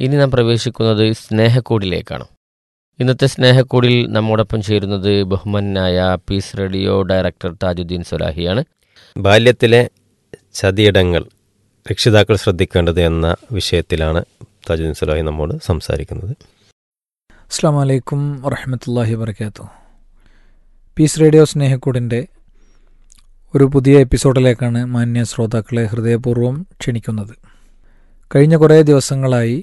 ഇനി നാം പ്രവേശിക്കുന്നത് സ്നേഹക്കൂടിലേക്കാണ് ഇന്നത്തെ സ്നേഹക്കൂടിൽ നമ്മോടൊപ്പം ചേരുന്നത് ബഹുമാനായ പീസ് റേഡിയോ ഡയറക്ടർ താജുദ്ദീൻ സുലാഹിയാണ് ബാല്യത്തിലെ ചതിയിടങ്ങൾ രക്ഷിതാക്കൾ ശ്രദ്ധിക്കേണ്ടത് എന്ന വിഷയത്തിലാണ് താജുദ്ദീൻ സുലാഹി നമ്മോട് സംസാരിക്കുന്നത് അസ്സാം വലൈക്കും വറഹമത്തല്ലാഹി വർക്കാത്തു പീസ് റേഡിയോ സ്നേഹക്കൂടിൻ്റെ ഒരു പുതിയ എപ്പിസോഡിലേക്കാണ് മാന്യ ശ്രോതാക്കളെ ഹൃദയപൂർവ്വം ക്ഷണിക്കുന്നത് കഴിഞ്ഞ കുറേ ദിവസങ്ങളായി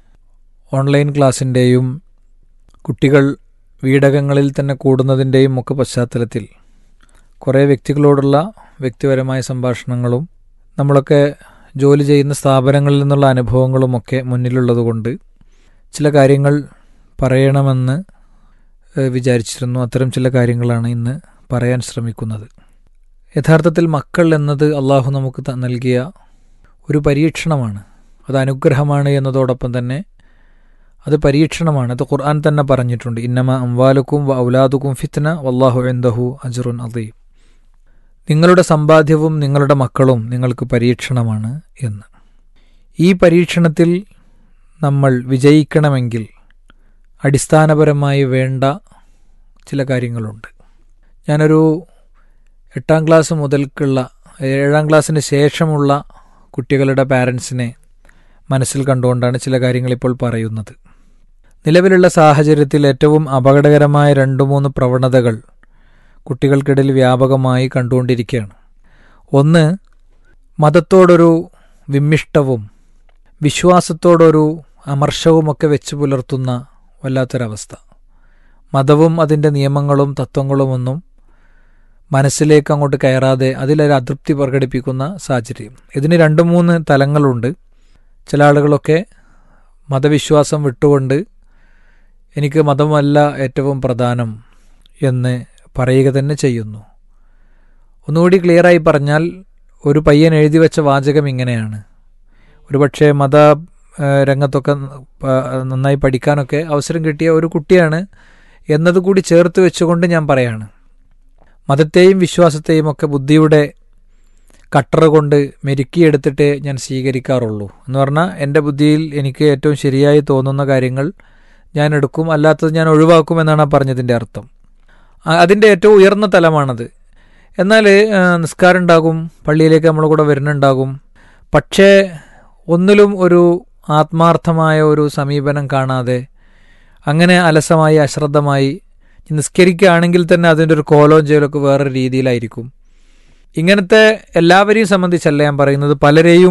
ഓൺലൈൻ ക്ലാസ്സിൻ്റെയും കുട്ടികൾ വീടകങ്ങളിൽ തന്നെ കൂടുന്നതിൻ്റെയും ഒക്കെ പശ്ചാത്തലത്തിൽ കുറേ വ്യക്തികളോടുള്ള വ്യക്തിപരമായ സംഭാഷണങ്ങളും നമ്മളൊക്കെ ജോലി ചെയ്യുന്ന സ്ഥാപനങ്ങളിൽ നിന്നുള്ള അനുഭവങ്ങളുമൊക്കെ മുന്നിലുള്ളതുകൊണ്ട് ചില കാര്യങ്ങൾ പറയണമെന്ന് ഏഹ്, വിചാരിച്ചിരുന്നു അത്തരം ചില കാര്യങ്ങളാണ് ഇന്ന് പറയാൻ ശ്രമിക്കുന്നത് യഥാർത്ഥത്തിൽ മക്കൾ എന്നത് അള്ളാഹു നമുക്ക് ത- നൽകിയ ഒരു പരീക്ഷണമാണ് അത് അനുഗ്രഹമാണ് എന്നതോടൊപ്പം തന്നെ അത് പരീക്ഷണമാണ് അത് ഖുർആൻ തന്നെ പറഞ്ഞിട്ടുണ്ട് ഇന്നമ അംവാലുക്കും വ ഔലാദുക്കും ഫിത്ന വല്ലാഹു എന്തഹു അജറുൻ അദീം നിങ്ങളുടെ സമ്പാദ്യവും നിങ്ങളുടെ മക്കളും നിങ്ങൾക്ക് പരീക്ഷണമാണ് എന്ന് ഈ പരീക്ഷണത്തിൽ നമ്മൾ വിജയിക്കണമെങ്കിൽ അടിസ്ഥാനപരമായി വേണ്ട ചില കാര്യങ്ങളുണ്ട് ഞാനൊരു എട്ടാം ക്ലാസ് മുതൽക്കുള്ള ഏഴാം ക്ലാസ്സിന് ശേഷമുള്ള കുട്ടികളുടെ പാരൻസിനെ മനസ്സിൽ കണ്ടുകൊണ്ടാണ് ചില കാര്യങ്ങൾ ഇപ്പോൾ പറയുന്നത് നിലവിലുള്ള സാഹചര്യത്തിൽ ഏറ്റവും അപകടകരമായ രണ്ട് മൂന്ന് പ്രവണതകൾ കുട്ടികൾക്കിടയിൽ വ്യാപകമായി കണ്ടുകൊണ്ടിരിക്കുകയാണ് ഒന്ന് മതത്തോടൊരു വിമ്മിഷ്ടവും വിശ്വാസത്തോടൊരു അമർഷവുമൊക്കെ വെച്ച് പുലർത്തുന്ന വല്ലാത്തൊരവസ്ഥ മതവും അതിൻ്റെ നിയമങ്ങളും തത്വങ്ങളുമൊന്നും മനസ്സിലേക്ക് അങ്ങോട്ട് കയറാതെ അതിലൊരു അതൃപ്തി പ്രകടിപ്പിക്കുന്ന സാഹചര്യം ഇതിന് രണ്ട് മൂന്ന് തലങ്ങളുണ്ട് ചില ആളുകളൊക്കെ മതവിശ്വാസം വിട്ടുകൊണ്ട് എനിക്ക് മതമല്ല ഏറ്റവും പ്രധാനം എന്ന് പറയുക തന്നെ ചെയ്യുന്നു ഒന്നുകൂടി ക്ലിയറായി പറഞ്ഞാൽ ഒരു പയ്യൻ എഴുതി വെച്ച വാചകം ഇങ്ങനെയാണ് ഒരുപക്ഷെ മത ഏഹ്, രംഗത്തൊക്കെ പ- നന്നായി പഠിക്കാനൊക്കെ അവസരം കിട്ടിയ ഒരു കുട്ടിയാണ് എന്നതുകൂടി ചേർത്ത് വെച്ചുകൊണ്ട് ഞാൻ പറയാണ് മതത്തെയും വിശ്വാസത്തെയും ഒക്കെ ബുദ്ധിയുടെ കട്ടറ കൊണ്ട് മെരുക്കിയെടുത്തിട്ടേ ഞാൻ സ്വീകരിക്കാറുള്ളൂ എന്ന് പറഞ്ഞാൽ എൻ്റെ ബുദ്ധിയിൽ എനിക്ക് ഏറ്റവും ശരിയായി തോന്നുന്ന കാര്യങ്ങൾ ഞാൻ എടുക്കും അല്ലാത്തത് ഞാൻ ഒഴിവാക്കും എന്നാണ് ആ പറഞ്ഞതിൻ്റെ അർത്ഥം ആ- അതിൻ്റെ ഏറ്റവും ഉയർന്ന തലമാണത് എന്നാൽ ആ, നിസ്കാരം ഉണ്ടാകും പള്ളിയിലേക്ക് നമ്മൾ കൂടെ വരുന്നുണ്ടാകും പക്ഷേ ഒന്നിലും ഒരു ആത്മാർത്ഥമായ ഒരു സമീപനം കാണാതെ അങ്ങനെ അലസമായി അശ്രദ്ധമായി നിസ്കരിക്കുകയാണെങ്കിൽ തന്നെ അതിൻ്റെ ഒരു കോലവും ചെയ്യലൊക്കെ വേറൊരു രീതിയിലായിരിക്കും ഇങ്ങനത്തെ എല്ലാവരെയും സംബന്ധിച്ചല്ല ഞാൻ പറയുന്നത് പലരെയും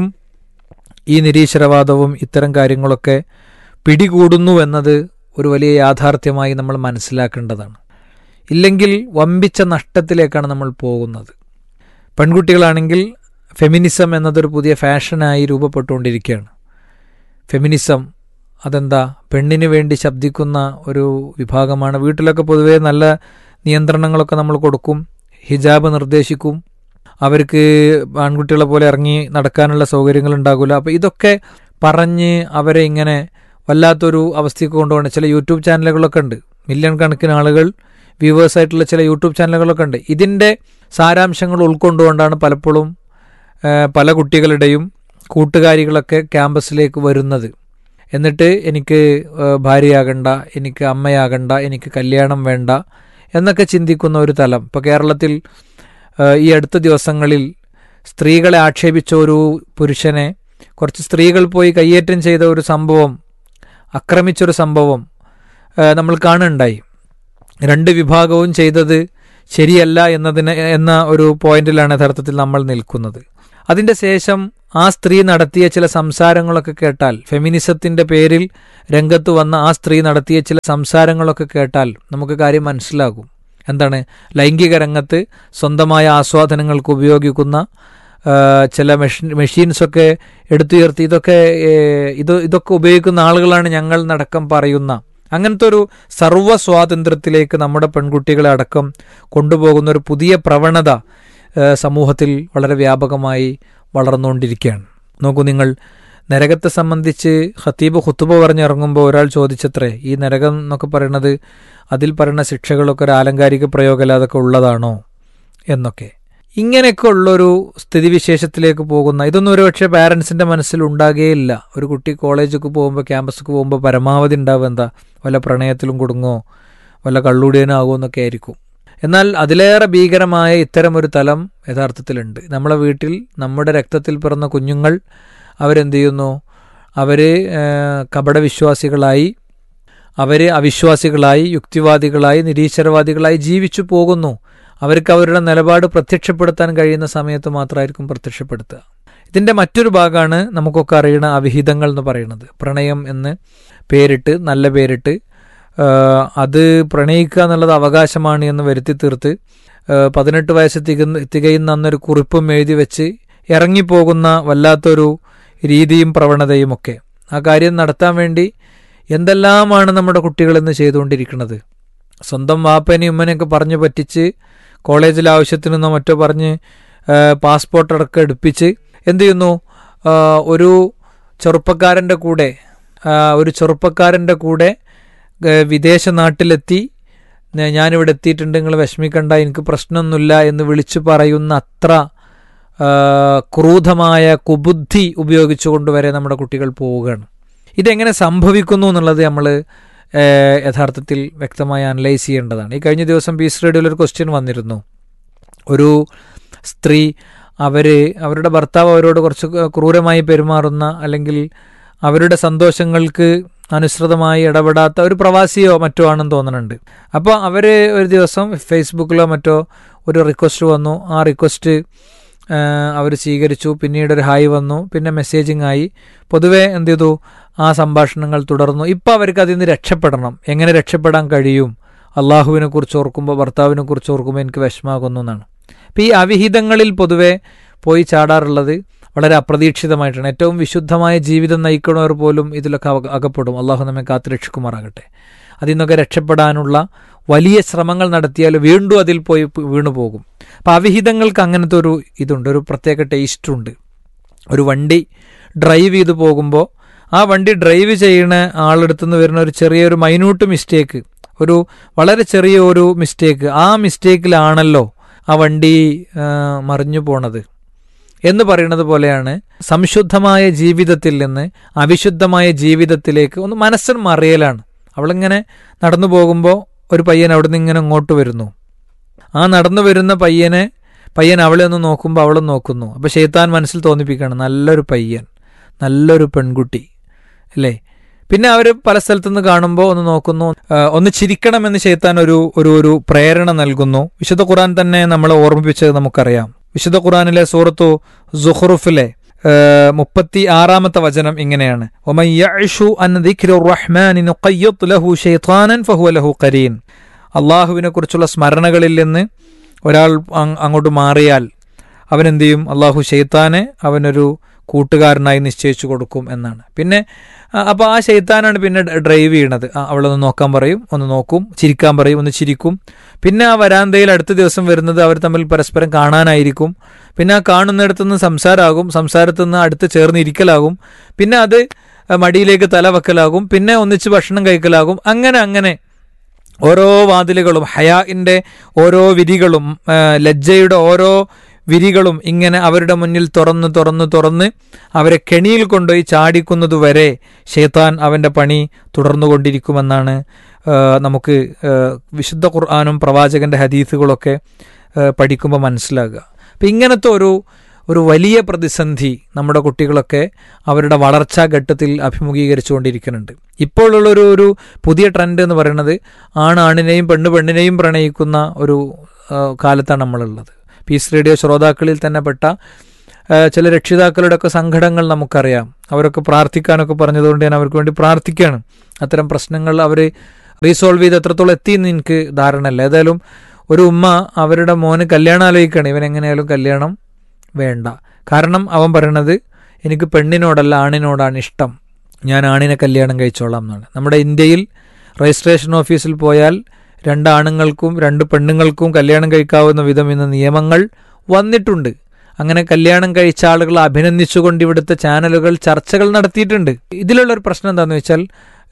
ഈ നിരീശ്വരവാദവും ഇത്തരം കാര്യങ്ങളൊക്കെ പിടികൂടുന്നു എന്നത് ഒരു വലിയ യാഥാർത്ഥ്യമായി നമ്മൾ മനസ്സിലാക്കേണ്ടതാണ് ഇല്ലെങ്കിൽ വമ്പിച്ച നഷ്ടത്തിലേക്കാണ് നമ്മൾ പോകുന്നത് പെൺകുട്ടികളാണെങ്കിൽ ഫെമിനിസം എന്നതൊരു പുതിയ ഫാഷനായി രൂപപ്പെട്ടുകൊണ്ടിരിക്കുകയാണ് ഫെമിനിസം അതെന്താ പെണ്ണിന് വേണ്ടി ശബ്ദിക്കുന്ന ഒരു വിഭാഗമാണ് വീട്ടിലൊക്കെ പൊതുവേ നല്ല നിയന്ത്രണങ്ങളൊക്കെ നമ്മൾ കൊടുക്കും ഹിജാബ് നിർദ്ദേശിക്കും അവർക്ക് ആൺകുട്ടികളെ പോലെ ഇറങ്ങി നടക്കാനുള്ള സൗകര്യങ്ങൾ ഉണ്ടാകില്ല അപ്പോൾ ഇതൊക്കെ പറഞ്ഞ് അവരെ ഇങ്ങനെ വല്ലാത്തൊരു അവസ്ഥയ്ക്ക് കൊണ്ടുപോകണം ചില യൂട്യൂബ് ചാനലുകളൊക്കെ ഉണ്ട് മില്യൺ കണക്കിന് ആളുകൾ വ്യൂവേഴ്സ് ആയിട്ടുള്ള ചില യൂട്യൂബ് ചാനലുകളൊക്കെ ഉണ്ട് ഇതിൻ്റെ സാരാംശങ്ങൾ ഉൾക്കൊണ്ടുകൊണ്ടാണ് പലപ്പോഴും ആ, പല കുട്ടികളുടെയും കൂട്ടുകാരികളൊക്കെ ക്യാമ്പസിലേക്ക് വരുന്നത് എന്നിട്ട് എനിക്ക് ആ, ഭാര്യയാകണ്ട എനിക്ക് അമ്മയാകണ്ട എനിക്ക് കല്യാണം വേണ്ട എന്നൊക്കെ ചിന്തിക്കുന്ന ഒരു തലം ഇപ്പോൾ കേരളത്തിൽ ആ, ഈ അടുത്ത ദിവസങ്ങളിൽ സ്ത്രീകളെ ആക്ഷേപിച്ച ഒരു പുരുഷനെ കുറച്ച് സ്ത്രീകൾ പോയി കയ്യേറ്റം ചെയ്ത ഒരു സംഭവം ആക്രമിച്ചൊരു സംഭവം ആ, നമ്മൾ കാണുന്നുണ്ടായി രണ്ട് വിഭാഗവും ചെയ്തത് ശരിയല്ല എന്നതിന് എന്ന ഒരു പോയിന്റിലാണ് യഥാർത്ഥത്തിൽ നമ്മൾ നിൽക്കുന്നത് അതിൻ്റെ ശേഷം ആ സ്ത്രീ നടത്തിയ ചില സംസാരങ്ങളൊക്കെ കേട്ടാൽ ഫെമിനിസത്തിന്റെ പേരിൽ രംഗത്ത് വന്ന ആ സ്ത്രീ നടത്തിയ ചില സംസാരങ്ങളൊക്കെ കേട്ടാൽ നമുക്ക് കാര്യം മനസ്സിലാകും എന്താണ് ലൈംഗിക രംഗത്ത് സ്വന്തമായ ആസ്വാദനങ്ങൾക്ക് ഉപയോഗിക്കുന്ന ആ, ചില മെഷീൻ മെഷീൻസൊക്കെ എടുത്തുയർത്തി ഇതൊക്കെ ഏ, ഇത് ഇതൊക്കെ ഉപയോഗിക്കുന്ന ആളുകളാണ് ഞങ്ങൾ നടക്കം പറയുന്ന അങ്ങനത്തെ ഒരു സർവ്വ സ്വാതന്ത്ര്യത്തിലേക്ക് നമ്മുടെ പെൺകുട്ടികളെ അടക്കം കൊണ്ടുപോകുന്ന ഒരു പുതിയ പ്രവണത ഏ, സമൂഹത്തിൽ വളരെ വ്യാപകമായി വളർന്നുകൊണ്ടിരിക്കുകയാണ് നോക്കൂ നിങ്ങൾ നരകത്തെ സംബന്ധിച്ച് ഖത്തീബ് ഖുത്തുബ പറഞ്ഞിറങ്ങുമ്പോൾ ഒരാൾ ചോദിച്ചത്രേ ഈ നരകം എന്നൊക്കെ പറയുന്നത് അതിൽ പറയുന്ന ശിക്ഷകളൊക്കെ ഒരു ആലങ്കാരിക പ്രയോഗമല്ലാതൊക്കെ ഉള്ളതാണോ എന്നൊക്കെ ഇങ്ങനെയൊക്കെ ഉള്ളൊരു സ്ഥിതിവിശേഷത്തിലേക്ക് പോകുന്ന ഇതൊന്നും ഒരുപക്ഷെ പാരൻസിൻ്റെ മനസ്സിൽ ഉണ്ടാകുകയില്ല ഒരു കുട്ടി കോളേജൊക്കെ പോകുമ്പോൾ ക്യാമ്പസൊക്കെ പോകുമ്പോൾ പരമാവധി ഉണ്ടാവുക എന്താ വല്ല പ്രണയത്തിലും കുടുങ്ങോ വല്ല കള്ളുടിയനാകുമോ എന്നൊക്കെ ആയിരിക്കും എന്നാൽ അതിലേറെ ഭീകരമായ ഇത്തരമൊരു തലം യഥാർത്ഥത്തിലുണ്ട് നമ്മളെ വീട്ടിൽ നമ്മുടെ രക്തത്തിൽ പിറന്ന കുഞ്ഞുങ്ങൾ അവരെന്ത് ചെയ്യുന്നു അവർ കപടവിശ്വാസികളായി അവർ അവിശ്വാസികളായി യുക്തിവാദികളായി നിരീശ്വരവാദികളായി ജീവിച്ചു പോകുന്നു അവർക്ക് അവരുടെ നിലപാട് പ്രത്യക്ഷപ്പെടുത്താൻ കഴിയുന്ന സമയത്ത് മാത്രമായിരിക്കും പ്രത്യക്ഷപ്പെടുത്തുക ഇതിൻ്റെ മറ്റൊരു ഭാഗമാണ് നമുക്കൊക്കെ അറിയണ അവിഹിതങ്ങൾ എന്ന് പറയുന്നത് പ്രണയം എന്ന് പേരിട്ട് നല്ല പേരിട്ട് അത് പ്രണയിക്കുക എന്നുള്ളത് അവകാശമാണ് എന്ന് വരുത്തി തീർത്ത് പതിനെട്ട് വയസ്സ് തികന്ന് തികയുന്ന അന്നൊരു കുറിപ്പും എഴുതി വെച്ച് ഇറങ്ങിപ്പോകുന്ന വല്ലാത്തൊരു രീതിയും പ്രവണതയും ഒക്കെ ആ കാര്യം നടത്താൻ വേണ്ടി എന്തെല്ലാമാണ് നമ്മുടെ കുട്ടികളെന്ന് ചെയ്തുകൊണ്ടിരിക്കുന്നത് സ്വന്തം വാപ്പനെയും ഉമ്മനെയൊക്കെ പറഞ്ഞു പറ്റിച്ച് കോളേജിൽ ആവശ്യത്തിനെന്നോ മറ്റോ പറഞ്ഞ് പാസ്പോർട്ട് അടക്കം എടുപ്പിച്ച് എന്ത് ചെയ്യുന്നു ഒരു ചെറുപ്പക്കാരൻ്റെ കൂടെ ഒരു ചെറുപ്പക്കാരൻ്റെ കൂടെ വിദേശ നാട്ടിലെത്തി ഞാനിവിടെ എത്തിയിട്ടുണ്ട് നിങ്ങൾ വിഷമിക്കണ്ട എനിക്ക് പ്രശ്നമൊന്നുമില്ല എന്ന് വിളിച്ചു പറയുന്ന അത്ര ക്രൂധമായ കുബുദ്ധി ഉപയോഗിച്ചുകൊണ്ട് വരെ നമ്മുടെ കുട്ടികൾ പോവുകയാണ് ഇതെങ്ങനെ സംഭവിക്കുന്നു എന്നുള്ളത് നമ്മൾ യഥാർത്ഥത്തിൽ വ്യക്തമായി അനലൈസ് ചെയ്യേണ്ടതാണ് ഈ കഴിഞ്ഞ ദിവസം പീസ് റേഡിയോയിൽ ഒരു ക്വസ്റ്റ്യൻ വന്നിരുന്നു ഒരു സ്ത്രീ അവർ അവരുടെ ഭർത്താവ് അവരോട് കുറച്ച് ക്രൂരമായി പെരുമാറുന്ന അല്ലെങ്കിൽ അവരുടെ സന്തോഷങ്ങൾക്ക് അനുസൃതമായി ഇടപെടാത്ത ഒരു പ്രവാസിയോ മറ്റോ ആണെന്ന് തോന്നുന്നുണ്ട് അപ്പോൾ അവർ ഒരു ദിവസം ഫേസ്ബുക്കിലോ മറ്റോ ഒരു റിക്വസ്റ്റ് വന്നു ആ റിക്വസ്റ്റ് അവർ സ്വീകരിച്ചു പിന്നീട് ഒരു ഹായ് വന്നു പിന്നെ മെസ്സേജിങ് ആയി പൊതുവെ എന്ത് ചെയ്തു ആ സംഭാഷണങ്ങൾ തുടർന്നു ഇപ്പം അവർക്ക് അതിൽ നിന്ന് രക്ഷപ്പെടണം എങ്ങനെ രക്ഷപ്പെടാൻ കഴിയും അള്ളാഹുവിനെ കുറിച്ച് ഓർക്കുമ്പോൾ ഭർത്താവിനെ കുറിച്ച് ഓർക്കുമ്പോൾ എനിക്ക് വിഷമാകുന്നു എന്നാണ് അപ്പം ഈ അവിഹിതങ്ങളിൽ പൊതുവെ പോയി ചാടാറുള്ളത് വളരെ അപ്രതീക്ഷിതമായിട്ടാണ് ഏറ്റവും വിശുദ്ധമായ ജീവിതം നയിക്കുന്നവർ പോലും ഇതിലൊക്കെ അകപ്പെടും അള്ളാഹു നമ്മെ കാത്തുരക്ഷിക്കുമാറാകട്ടെ അതിൽ നിന്നൊക്കെ രക്ഷപ്പെടാനുള്ള വലിയ ശ്രമങ്ങൾ നടത്തിയാൽ വീണ്ടും അതിൽ പോയി വീണു പോകും അപ്പം അവിഹിതങ്ങൾക്ക് അങ്ങനത്തെ ഒരു ഇതുണ്ട് ഒരു പ്രത്യേക ടേസ്റ്റ് ഉണ്ട് ഒരു വണ്ടി ഡ്രൈവ് ചെയ്ത് പോകുമ്പോൾ ആ വണ്ടി ഡ്രൈവ് ചെയ്യുന്ന ആളെടുത്തുനിന്ന് വരുന്ന ഒരു ചെറിയൊരു മൈന്യൂട്ട് മിസ്റ്റേക്ക് ഒരു വളരെ ചെറിയ ഒരു മിസ്റ്റേക്ക് ആ മിസ്റ്റേക്കിലാണല്ലോ ആ വണ്ടി മറിഞ്ഞു പോണത് എന്ന് പറയുന്നത് പോലെയാണ് സംശുദ്ധമായ ജീവിതത്തിൽ നിന്ന് അവിശുദ്ധമായ ജീവിതത്തിലേക്ക് ഒന്ന് മനസ്സിന് മറിയലാണ് അവളിങ്ങനെ നടന്നു പോകുമ്പോൾ ഒരു പയ്യൻ അവിടെ നിന്ന് ഇങ്ങനെ ഇങ്ങോട്ട് വരുന്നു ആ നടന്നു വരുന്ന പയ്യനെ പയ്യൻ അവളെ ഒന്ന് നോക്കുമ്പോൾ അവളെ നോക്കുന്നു അപ്പോൾ ഷെയ്ത്താൻ മനസ്സിൽ തോന്നിപ്പിക്കുകയാണ് നല്ലൊരു പയ്യൻ നല്ലൊരു പെൺകുട്ടി അല്ലേ പിന്നെ അവർ പല സ്ഥലത്തുനിന്ന് കാണുമ്പോൾ ഒന്ന് നോക്കുന്നു ഒന്ന് ചിരിക്കണമെന്ന് ഷെയ്ത്താൻ ഒരു ഒരു ഒരു പ്രേരണ നൽകുന്നു വിശുദ്ധ ഖുറാൻ തന്നെ നമ്മളെ ഓർമ്മിപ്പിച്ചത് നമുക്കറിയാം വിശുദ്ധ ഖുറാനിലെ സൂറത്തു സുഹ്റുഫിലെ മുപ്പത്തി ആറാമത്തെ വചനം ഇങ്ങനെയാണ് അള്ളാഹുവിനെ കുറിച്ചുള്ള സ്മരണകളിൽ നിന്ന് ഒരാൾ അങ്ങോട്ട് മാറിയാൽ അവൻ എന്ത് ചെയ്യും അള്ളാഹു ഷെയ്ത്താനെ അവനൊരു കൂട്ടുകാരനായി നിശ്ചയിച്ചു കൊടുക്കും എന്നാണ് പിന്നെ അപ്പോൾ ആ ഷെയ്ത്താനാണ് പിന്നെ ഡ്രൈവ് ചെയ്യണത് അവളൊന്ന് നോക്കാൻ പറയും ഒന്ന് നോക്കും ചിരിക്കാൻ പറയും ഒന്ന് ചിരിക്കും പിന്നെ ആ വരാന്തയിൽ അടുത്ത ദിവസം വരുന്നത് അവർ തമ്മിൽ പരസ്പരം കാണാനായിരിക്കും പിന്നെ ആ കാണുന്നിടത്തുനിന്ന് സംസാരമാകും സംസാരത്തിൽ നിന്ന് അടുത്ത് ചേർന്ന് ഇരിക്കലാകും പിന്നെ അത് മടിയിലേക്ക് തല വെക്കലാകും പിന്നെ ഒന്നിച്ച് ഭക്ഷണം കഴിക്കലാകും അങ്ങനെ അങ്ങനെ ഓരോ വാതിലുകളും ഹയാഇൻ്റെ ഓരോ വിധികളും ലജ്ജയുടെ ഓരോ വിരികളും ഇങ്ങനെ അവരുടെ മുന്നിൽ തുറന്ന് തുറന്ന് തുറന്ന് അവരെ കെണിയിൽ കൊണ്ടുപോയി ചാടിക്കുന്നതുവരെ ഷെയ്ത്താൻ അവൻ്റെ പണി തുടർന്നുകൊണ്ടിരിക്കുമെന്നാണ് നമുക്ക് വിശുദ്ധ ഖുർആാനും പ്രവാചകന്റെ ഹദീസുകളൊക്കെ പഠിക്കുമ്പോൾ മനസ്സിലാകുക അപ്പം ഇങ്ങനത്തെ ഒരു ഒരു വലിയ പ്രതിസന്ധി നമ്മുടെ കുട്ടികളൊക്കെ അവരുടെ വളർച്ചാ ഘട്ടത്തിൽ അഭിമുഖീകരിച്ചുകൊണ്ടിരിക്കുന്നുണ്ട് ഇപ്പോഴുള്ളൊരു ഒരു പുതിയ ട്രെൻഡ് എന്ന് പറയുന്നത് ആണ് ആണിനെയും പെണ്ണ് പെണ്ണിനെയും പ്രണയിക്കുന്ന ഒരു കാലത്താണ് നമ്മളുള്ളത് പീസ് റേഡിയോ ശ്രോതാക്കളിൽ തന്നെ പെട്ട ചില രക്ഷിതാക്കളുടെ ഒക്കെ സങ്കടങ്ങൾ നമുക്കറിയാം അവരൊക്കെ പ്രാർത്ഥിക്കാനൊക്കെ പറഞ്ഞതുകൊണ്ട് ഞാൻ അവർക്ക് വേണ്ടി പ്രാർത്ഥിക്കുകയാണ് അത്തരം പ്രശ്നങ്ങൾ അവർ റീസോൾവ് ചെയ്ത് എത്രത്തോളം എത്തിയെന്ന് എനിക്ക് ധാരണയല്ല ഏതായാലും ഒരു ഉമ്മ അവരുടെ മോന് കല്യാണം ആലോചിക്കുകയാണ് ഇവൻ എങ്ങനെയായാലും കല്യാണം വേണ്ട കാരണം അവൻ പറയണത് എനിക്ക് പെണ്ണിനോടല്ല ആണിനോടാണ് ഇഷ്ടം ഞാൻ ആണിനെ കല്യാണം കഴിച്ചോളാം എന്നാണ് നമ്മുടെ ഇന്ത്യയിൽ രജിസ്ട്രേഷൻ ഓഫീസിൽ പോയാൽ രണ്ട് ആണുങ്ങൾക്കും രണ്ട് പെണ്ണുങ്ങൾക്കും കല്യാണം കഴിക്കാവുന്ന വിധം ഇന്ന് നിയമങ്ങൾ വന്നിട്ടുണ്ട് അങ്ങനെ കല്യാണം കഴിച്ച ആളുകൾ അഭിനന്ദിച്ചുകൊണ്ട് ഇവിടുത്തെ ചാനലുകൾ ചർച്ചകൾ നടത്തിയിട്ടുണ്ട് ഇതിലുള്ള ഒരു പ്രശ്നം എന്താണെന്ന് വെച്ചാൽ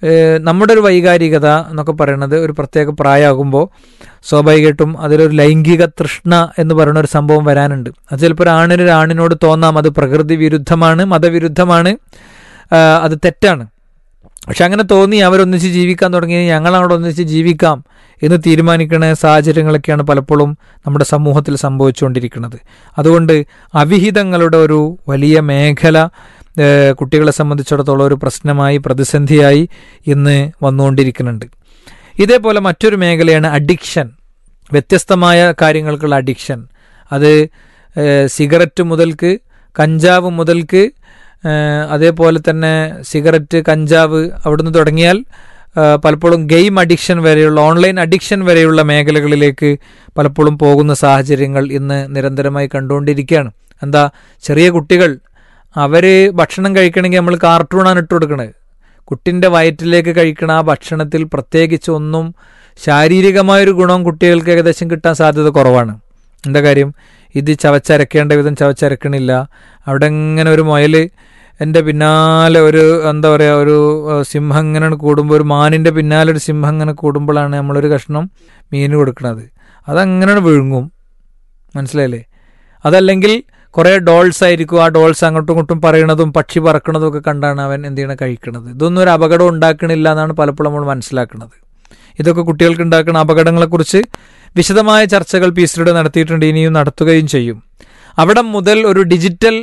ഏഹ് നമ്മുടെ ഒരു വൈകാരികത എന്നൊക്കെ പറയുന്നത് ഒരു പ്രത്യേക പ്രായമാകുമ്പോൾ സ്വാഭാവികമായിട്ടും അതിലൊരു ലൈംഗിക തൃഷ്ണ എന്ന് പറയുന്ന ഒരു സംഭവം വരാനുണ്ട് അത് ചിലപ്പോൾ ഒരു ആണിന് ഒരു ആണിനോട് തോന്നാം അത് പ്രകൃതി വിരുദ്ധമാണ് മതവിരുദ്ധമാണ് ആ, അത് തെറ്റാണ് പക്ഷെ അങ്ങനെ തോന്നി അവരൊന്നിച്ച് ജീവിക്കാൻ തുടങ്ങി ഞങ്ങളവിടെ ഒന്നിച്ച് ജീവിക്കാം എന്ന് തീരുമാനിക്കുന്ന സാഹചര്യങ്ങളൊക്കെയാണ് പലപ്പോഴും നമ്മുടെ സമൂഹത്തിൽ സംഭവിച്ചുകൊണ്ടിരിക്കുന്നത് അതുകൊണ്ട് അവിഹിതങ്ങളുടെ ഒരു വലിയ മേഖല ഏഹ്, കുട്ടികളെ സംബന്ധിച്ചിടത്തോളം ഒരു പ്രശ്നമായി പ്രതിസന്ധിയായി ഇന്ന് വന്നുകൊണ്ടിരിക്കുന്നുണ്ട് ഇതേപോലെ മറ്റൊരു മേഖലയാണ് അഡിക്ഷൻ വ്യത്യസ്തമായ കാര്യങ്ങൾക്കുള്ള അഡിക്ഷൻ അത് ഏഹ്, സിഗരറ്റ് മുതൽക്ക് കഞ്ചാവ് മുതൽക്ക് ഏഹ്, അതേപോലെ തന്നെ സിഗരറ്റ് കഞ്ചാവ് അവിടുന്ന് തുടങ്ങിയാൽ ഏഹ്, പലപ്പോഴും ഗെയിം അഡിക്ഷൻ വരെയുള്ള ഓൺലൈൻ അഡിക്ഷൻ വരെയുള്ള മേഖലകളിലേക്ക് പലപ്പോഴും പോകുന്ന സാഹചര്യങ്ങൾ ഇന്ന് നിരന്തരമായി കണ്ടുകൊണ്ടിരിക്കുകയാണ് എന്താ ചെറിയ കുട്ടികൾ അവർ ഭക്ഷണം കഴിക്കണമെങ്കിൽ നമ്മൾ കാർട്ടൂണാണ് ഇട്ട് കൊടുക്കണത് കുട്ടിൻ്റെ വയറ്റിലേക്ക് കഴിക്കണ ആ ഭക്ഷണത്തിൽ പ്രത്യേകിച്ച് ഒന്നും ശാരീരികമായൊരു ഗുണം കുട്ടികൾക്ക് ഏകദേശം കിട്ടാൻ സാധ്യത കുറവാണ് എന്താ കാര്യം ഇത് ചവച്ചരക്കേണ്ട വിധം ചവച്ചരക്കണില്ല അവിടെ ഇങ്ങനെ ഒരു മുയൽ എൻ്റെ പിന്നാലെ ഒരു എന്താ പറയുക ഒരു ഏഹ്, സിംഹം ഇങ്ങനെ കൂടുമ്പോൾ ഒരു മാനിൻ്റെ പിന്നാലെ ഒരു സിംഹം ഇങ്ങനെ കൂടുമ്പോഴാണ് നമ്മളൊരു കഷ്ണം മീൻ കൊടുക്കുന്നത് അതങ്ങനെ വിഴുങ്ങും മനസ്സിലായില്ലേ അതല്ലെങ്കിൽ കുറേ ഡോൾസ് ആയിരിക്കും ആ ഡോൾസ് അങ്ങോട്ടും ഇങ്ങോട്ടും പറയണതും പക്ഷി പറക്കണതും ഒക്കെ കണ്ടാണ് അവൻ എന്ത് ചെയ്യണം കഴിക്കണത് ഇതൊന്നും ഒരു അപകടം ഉണ്ടാക്കണില്ല എന്നാണ് പലപ്പോഴും നമ്മൾ മനസ്സിലാക്കുന്നത് ഇതൊക്കെ കുട്ടികൾക്ക് ഉണ്ടാക്കുന്ന അപകടങ്ങളെക്കുറിച്ച് വിശദമായ ചർച്ചകൾ പീസിലൂടെ നടത്തിയിട്ടുണ്ട് ഇനിയും നടത്തുകയും ചെയ്യും അവിടെ മുതൽ ഒരു ഡിജിറ്റൽ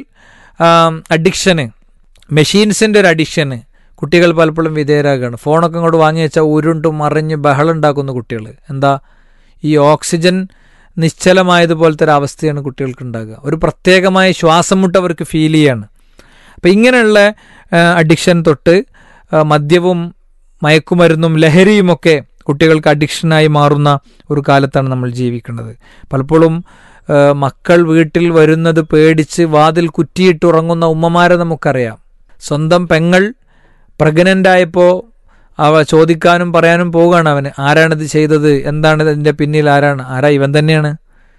അഡിക്ഷന് മെഷീൻസിൻ്റെ ഒരു അഡിക്ഷന് കുട്ടികൾ പലപ്പോഴും വിധേയരാകുകയാണ് ഫോണൊക്കെ ഇങ്ങോട്ട് വാങ്ങി വെച്ചാൽ ഉരുണ്ടും മറിഞ്ഞ് ബഹളം ഉണ്ടാക്കുന്ന കുട്ടികൾ എന്താ ഈ ഓക്സിജൻ നിശ്ചലമായതുപോലത്തെ ഒരു അവസ്ഥയാണ് കുട്ടികൾക്ക് ഉണ്ടാകുക ഒരു പ്രത്യേകമായ ശ്വാസം മുട്ട് അവർക്ക് ഫീൽ ചെയ്യാണ് അപ്പം ഇങ്ങനെയുള്ള അഡിക്ഷൻ തൊട്ട് ആ, മദ്യവും മയക്കുമരുന്നും ലഹരിയുമൊക്കെ കുട്ടികൾക്ക് അഡിക്ഷനായി മാറുന്ന ഒരു കാലത്താണ് നമ്മൾ ജീവിക്കുന്നത് പലപ്പോഴും ആ, മക്കൾ വീട്ടിൽ വരുന്നത് പേടിച്ച് വാതിൽ കുറ്റിയിട്ടുറങ്ങുന്ന ഉമ്മമാരെ നമുക്കറിയാം സ്വന്തം പെങ്ങൾ പ്രഗ്നൻ്റ് ആയപ്പോൾ അവ ചോദിക്കാനും പറയാനും പോവുകയാണ് അവന് ആരാണിത് ചെയ്തത് എന്താണ് ഇതിൻ്റെ പിന്നിൽ ആരാണ് ആരാ ഇവൻ തന്നെയാണ്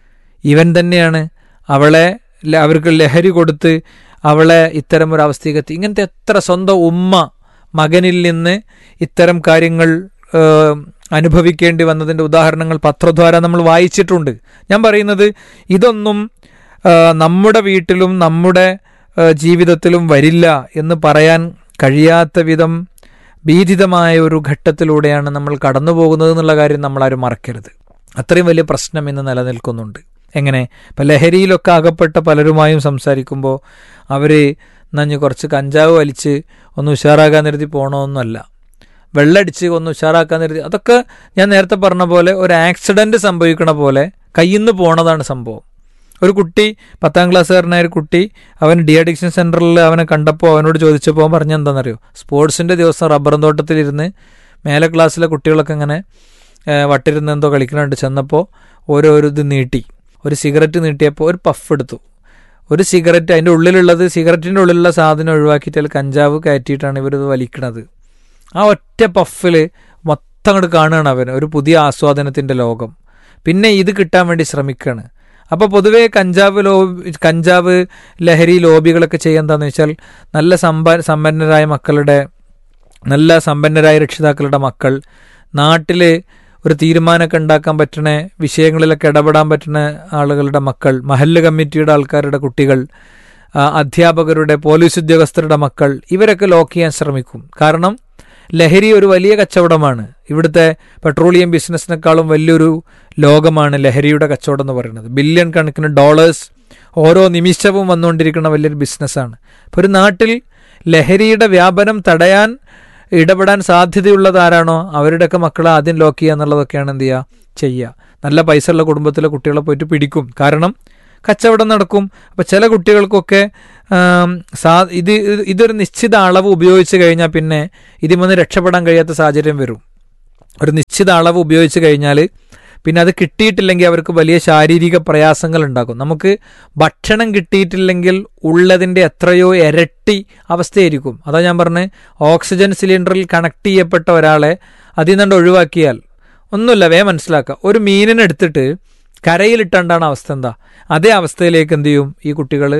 ഇവൻ തന്നെയാണ് അവളെ ല- അവർക്ക് ലഹരി കൊടുത്ത് അവളെ ഇത്തരം ഒരു അവസ്ഥയ്ക്ക് എത്തി ഇങ്ങനത്തെ എത്ര സ്വന്തം ഉമ്മ മകനിൽ നിന്ന് ഇത്തരം കാര്യങ്ങൾ ഏഹ്, അനുഭവിക്കേണ്ടി വന്നതിൻ്റെ ഉദാഹരണങ്ങൾ പത്രദ്വാര നമ്മൾ വായിച്ചിട്ടുണ്ട് ഞാൻ പറയുന്നത് ഇതൊന്നും ആ, നമ്മുടെ വീട്ടിലും നമ്മുടെ ആ, ജീവിതത്തിലും വരില്ല എന്ന് പറയാൻ കഴിയാത്ത വിധം ഭീതിതമായ ഒരു ഘട്ടത്തിലൂടെയാണ് നമ്മൾ കടന്നു പോകുന്നത് എന്നുള്ള കാര്യം നമ്മളാരും മറക്കരുത് അത്രയും വലിയ പ്രശ്നം ഇന്ന് നിലനിൽക്കുന്നുണ്ട് എങ്ങനെ ഇപ്പം ലഹരിയിലൊക്കെ അകപ്പെട്ട പലരുമായും സംസാരിക്കുമ്പോൾ അവർ നഞ്ഞ് കുറച്ച് കഞ്ചാവ് വലിച്ച് ഒന്ന് ഉഷാറാകാൻ കരുതി പോകണമെന്നല്ല വെള്ളടിച്ച് ഒന്ന് ഉഷാറാക്കാൻ കരുതി അതൊക്കെ ഞാൻ നേരത്തെ പറഞ്ഞ പോലെ ഒരു ആക്സിഡൻറ്റ് സംഭവിക്കണ പോലെ കയ്യിൽ നിന്ന് പോണതാണ് സംഭവം ഒരു കുട്ടി പത്താം ക്ലാസ്സുകാരനായ ഒരു കുട്ടി അവൻ ഡി അഡിക്ഷൻ സെൻറ്ററിൽ അവനെ കണ്ടപ്പോൾ അവനോട് ചോദിച്ചപ്പോൾ അവൻ പറഞ്ഞ എന്താണെന്നറിയോ സ്പോർട്സിൻ്റെ ദിവസം റബ്ബറും തോട്ടത്തിലിരുന്ന് മേലെ ക്ലാസ്സിലെ കുട്ടികളൊക്കെ ഇങ്ങനെ ഏഹ്, വട്ടിരുന്ന് എന്തോ കളിക്കണുണ്ട് ചെന്നപ്പോൾ ഓരോ ഒരു ഇത് നീട്ടി ഒരു സിഗരറ്റ് നീട്ടിയപ്പോൾ ഒരു പഫ് എടുത്തു ഒരു സിഗരറ്റ് അതിൻ്റെ ഉള്ളിലുള്ളത് സിഗരറ്റിൻ്റെ ഉള്ളിലുള്ള സാധനം ഒഴിവാക്കിയിട്ട് അതിൽ കഞ്ചാവ് കയറ്റിയിട്ടാണ് ഇവരിത് വലിക്കണത് ആ ഒറ്റ പഫിൽ മൊത്തം അങ്ങോട്ട് കാണുകയാണ് അവൻ ഒരു പുതിയ ആസ്വാദനത്തിൻ്റെ ലോകം പിന്നെ ഇത് കിട്ടാൻ വേണ്ടി ശ്രമിക്കുകയാണ് അപ്പോൾ പൊതുവേ കഞ്ചാവ് ലോ കഞ്ചാവ് ലഹരി ലോബികളൊക്കെ ചെയ്യുക എന്താണെന്ന് വെച്ചാൽ നല്ല സമ്പ സമ്പന്നരായ മക്കളുടെ നല്ല സമ്പന്നരായ രക്ഷിതാക്കളുടെ മക്കൾ നാട്ടിൽ ഒരു തീരുമാനമൊക്കെ ഉണ്ടാക്കാൻ പറ്റുന്ന വിഷയങ്ങളിലൊക്കെ ഇടപെടാൻ പറ്റുന്ന ആളുകളുടെ മക്കൾ മഹല്ല് കമ്മിറ്റിയുടെ ആൾക്കാരുടെ കുട്ടികൾ ആ, അധ്യാപകരുടെ പോലീസ് ഉദ്യോഗസ്ഥരുടെ മക്കൾ ഇവരൊക്കെ ലോക്ക് ചെയ്യാൻ ശ്രമിക്കും കാരണം ലഹരി ഒരു വലിയ കച്ചവടമാണ് ഇവിടുത്തെ പെട്രോളിയം ബിസിനസ്സിനേക്കാളും വലിയൊരു ലോകമാണ് ലഹരിയുടെ കച്ചവടം എന്ന് പറയുന്നത് ബില്യൺ കണക്കിന് ഡോളേഴ്സ് ഓരോ നിമിഷവും വന്നുകൊണ്ടിരിക്കുന്ന വലിയൊരു ബിസിനസ്സാണ് അപ്പോൾ ഒരു നാട്ടിൽ ലഹരിയുടെ വ്യാപനം തടയാൻ ഇടപെടാൻ സാധ്യതയുള്ളത് ആരാണോ അവരുടെയൊക്കെ മക്കളെ ആദ്യം ലോക്ക് ചെയ്യുക എന്നുള്ളതൊക്കെയാണ് എന്ത് ചെയ്യുക ചെയ്യുക നല്ല പൈസ ഉള്ള കുടുംബത്തിലെ കുട്ടികളെ പോയിട്ട് പിടിക്കും കാരണം കച്ചവടം നടക്കും അപ്പോൾ ചില കുട്ടികൾക്കൊക്കെ ആം, സാ ഇത് ഇത് ഇതൊരു നിശ്ചിത അളവ് ഉപയോഗിച്ച് കഴിഞ്ഞാൽ പിന്നെ ഇതിൽ രക്ഷപ്പെടാൻ കഴിയാത്ത സാഹചര്യം വരും ഒരു നിശ്ചിത അളവ് ഉപയോഗിച്ച് കഴിഞ്ഞാൽ പിന്നെ അത് കിട്ടിയിട്ടില്ലെങ്കിൽ അവർക്ക് വലിയ ശാരീരിക പ്രയാസങ്ങൾ ഉണ്ടാക്കും നമുക്ക് ഭക്ഷണം കിട്ടിയിട്ടില്ലെങ്കിൽ ഉള്ളതിൻ്റെ എത്രയോ ഇരട്ടി അവസ്ഥയായിരിക്കും അതാ ഞാൻ പറഞ്ഞത് ഓക്സിജൻ സിലിണ്ടറിൽ കണക്ട് ചെയ്യപ്പെട്ട ഒരാളെ അതിൽ നിന്നുകൊണ്ട് ഒഴിവാക്കിയാൽ ഒന്നുമില്ല വേ മനസ്സിലാക്കുക ഒരു മീനിനെ എടുത്തിട്ട് കരയിലിട്ടാണ്ടാണ് അവസ്ഥ എന്താ അതേ അവസ്ഥയിലേക്ക് എന്ത് ചെയ്യും ഈ കുട്ടികൾ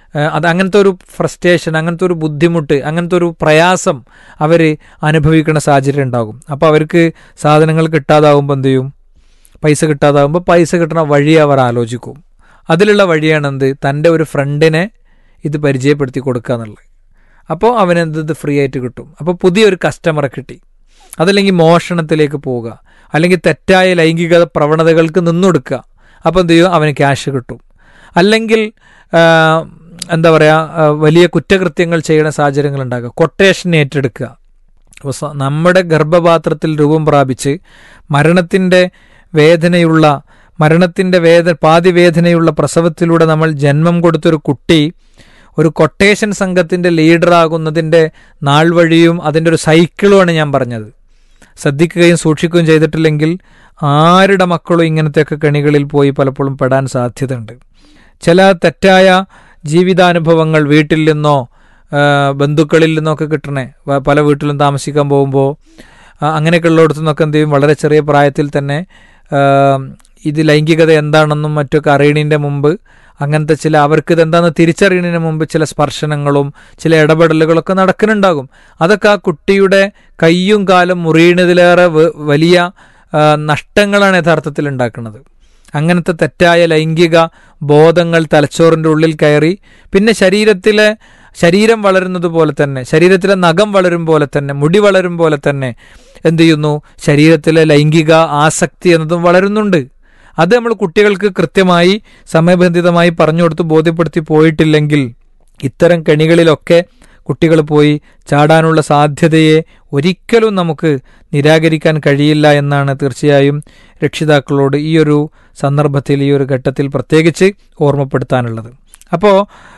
ഏഹ് അത് അങ്ങനത്തെ ഒരു ഫ്രസ്ട്രേഷൻ അങ്ങനത്തെ ഒരു ബുദ്ധിമുട്ട് അങ്ങനത്തെ ഒരു പ്രയാസം അവർ അനുഭവിക്കുന്ന സാഹചര്യം ഉണ്ടാകും അപ്പോൾ അവർക്ക് സാധനങ്ങൾ കിട്ടാതാവുമ്പോൾ എന്ത് ചെയ്യും പൈസ കിട്ടാതാവുമ്പോൾ പൈസ കിട്ടുന്ന വഴി അവർ ആലോചിക്കും അതിലുള്ള വഴിയാണ് എന്ത് തൻ്റെ ഒരു ഫ്രണ്ടിനെ ഇത് പരിചയപ്പെടുത്തി കൊടുക്കുക എന്നുള്ളത് അപ്പോൾ അവനെന്ത് ഇത് ഫ്രീ ആയിട്ട് കിട്ടും അപ്പോൾ പുതിയൊരു കസ്റ്റമറെ കിട്ടി അതല്ലെങ്കിൽ മോഷണത്തിലേക്ക് പോവുക അല്ലെങ്കിൽ തെറ്റായ ലൈംഗിക പ്രവണതകൾക്ക് നിന്നൊടുക്കുക അപ്പോൾ എന്ത് ചെയ്യും അവന് ക്യാഷ് കിട്ടും അല്ലെങ്കിൽ ആ, എന്താ പറയുക വലിയ കുറ്റകൃത്യങ്ങൾ ചെയ്യുന്ന സാഹചര്യങ്ങൾ ഉണ്ടാകുക കൊട്ടേഷൻ ഏറ്റെടുക്കുക അപ്പോൾ സ- നമ്മുടെ ഗർഭപാത്രത്തിൽ രൂപം പ്രാപിച്ച് മരണത്തിൻ്റെ വേദനയുള്ള മരണത്തിൻ്റെ വേദ പാതിവേദനയുള്ള പ്രസവത്തിലൂടെ നമ്മൾ ജന്മം കൊടുത്തൊരു കുട്ടി ഒരു കൊട്ടേഷൻ സംഘത്തിൻ്റെ ലീഡറാകുന്നതിൻ്റെ നാൾ വഴിയും അതിൻ്റെ ഒരു സൈക്കിളുമാണ് ഞാൻ പറഞ്ഞത് ശ്രദ്ധിക്കുകയും സൂക്ഷിക്കുകയും ചെയ്തിട്ടില്ലെങ്കിൽ ആരുടെ മക്കളും ഇങ്ങനത്തെയൊക്കെ കെണികളിൽ പോയി പലപ്പോഴും പെടാൻ സാധ്യതയുണ്ട് ചില തെറ്റായ ജീവിതാനുഭവങ്ങൾ വീട്ടിൽ നിന്നോ ആ, ബന്ധുക്കളിൽ നിന്നൊക്കെ കിട്ടണേ വ- പല വീട്ടിലും താമസിക്കാൻ പോകുമ്പോൾ അങ്ങനെയൊക്കെ ഉള്ളിടത്തു നിന്നൊക്കെ എന്ത് ചെയ്യും വളരെ ചെറിയ പ്രായത്തിൽ തന്നെ ആ, ഇത് ലൈംഗികത എന്താണെന്നും മറ്റൊക്കെ അറിയണതിൻ്റെ മുമ്പ് അങ്ങനത്തെ ചില അവർക്ക് ഇതെന്താണെന്ന് തിരിച്ചറിയണതിന് മുമ്പ് ചില സ്പർശനങ്ങളും ചില ഇടപെടലുകളൊക്കെ നടക്കുന്നുണ്ടാകും അതൊക്കെ ആ കുട്ടിയുടെ കയ്യും കാലും മുറിയണതിലേറെ വ- വലിയ ആ, നഷ്ടങ്ങളാണ് യഥാർത്ഥത്തിൽ ഉണ്ടാക്കുന്നത് അങ്ങനത്തെ തെറ്റായ ലൈംഗിക ബോധങ്ങൾ തലച്ചോറിൻ്റെ ഉള്ളിൽ കയറി പിന്നെ ശരീരത്തിലെ ശരീരം വളരുന്നത് പോലെ തന്നെ ശരീരത്തിലെ നഖം വളരും പോലെ തന്നെ മുടി വളരും പോലെ തന്നെ എന്ത് ചെയ്യുന്നു ശരീരത്തിലെ ലൈംഗിക ആസക്തി എന്നതും വളരുന്നുണ്ട് അത് നമ്മൾ കുട്ടികൾക്ക് കൃത്യമായി സമയബന്ധിതമായി പറഞ്ഞു കൊടുത്ത് ബോധ്യപ്പെടുത്തി പോയിട്ടില്ലെങ്കിൽ ഇത്തരം കെണികളിലൊക്കെ കുട്ടികൾ പോയി ചാടാനുള്ള സാധ്യതയെ ഒരിക്കലും നമുക്ക് നിരാകരിക്കാൻ കഴിയില്ല എന്നാണ് തീർച്ചയായും രക്ഷിതാക്കളോട് ഈ ഒരു സന്ദർഭത്തിൽ ഈ ഒരു ഘട്ടത്തിൽ പ്രത്യേകിച്ച് ഓർമ്മപ്പെടുത്താനുള്ളത് അപ്പോൾ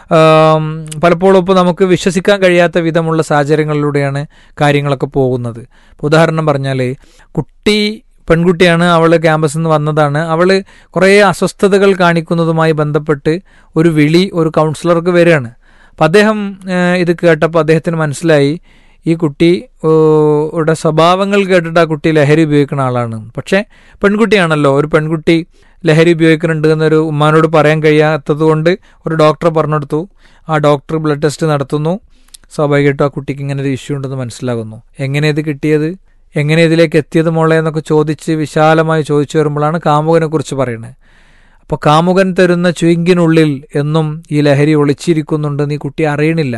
ആം, പലപ്പോഴും ഇപ്പോൾ നമുക്ക് വിശ്വസിക്കാൻ കഴിയാത്ത വിധമുള്ള സാഹചര്യങ്ങളിലൂടെയാണ് കാര്യങ്ങളൊക്കെ പോകുന്നത് ഇപ്പോൾ ഉദാഹരണം പറഞ്ഞാൽ കുട്ടി പെൺകുട്ടിയാണ് അവൾ ക്യാമ്പസിൽ നിന്ന് വന്നതാണ് അവൾ കുറേ അസ്വസ്ഥതകൾ കാണിക്കുന്നതുമായി ബന്ധപ്പെട്ട് ഒരു വിളി ഒരു കൗൺസിലർക്ക് വരികയാണ് അപ്പം അദ്ദേഹം ഏഹ്, ഇത് കേട്ടപ്പോൾ അദ്ദേഹത്തിന് മനസ്സിലായി ഈ കുട്ടി ഏഹ്, യുടെ സ്വഭാവങ്ങൾ കേട്ടിട്ട് ആ കുട്ടി ലഹരി ഉപയോഗിക്കുന്ന ആളാണ് പക്ഷേ പെൺകുട്ടിയാണല്ലോ ഒരു പെൺകുട്ടി ലഹരി ഉപയോഗിക്കുന്നുണ്ട് എന്നൊരു ഉമ്മാനോട് പറയാൻ കഴിയാത്തത് കൊണ്ട് ഒരു ഡോക്ടറെ പറഞ്ഞെടുത്തു ആ ഡോക്ടർ ബ്ലഡ് ടെസ്റ്റ് നടത്തുന്നു സ്വാഭാവികമായിട്ടും ആ കുട്ടിക്ക് ഇങ്ങനെ ഒരു ഇഷ്യൂ ഉണ്ടെന്ന് മനസ്സിലാകുന്നു എങ്ങനെ ഇത് കിട്ടിയത് എങ്ങനെ ഇതിലേക്ക് എത്തിയത് മോളെ എന്നൊക്കെ ചോദിച്ച് വിശാലമായി ചോദിച്ചു വരുമ്പോഴാണ് കാമുകനെ കുറിച്ച് പറയുന്നത് അപ്പോൾ കാമുകൻ തരുന്ന ചുയിങ്കിനുള്ളിൽ എന്നും ഈ ലഹരി ഒളിച്ചിരിക്കുന്നുണ്ടെന്ന് ഈ കുട്ടി അറിയണില്ല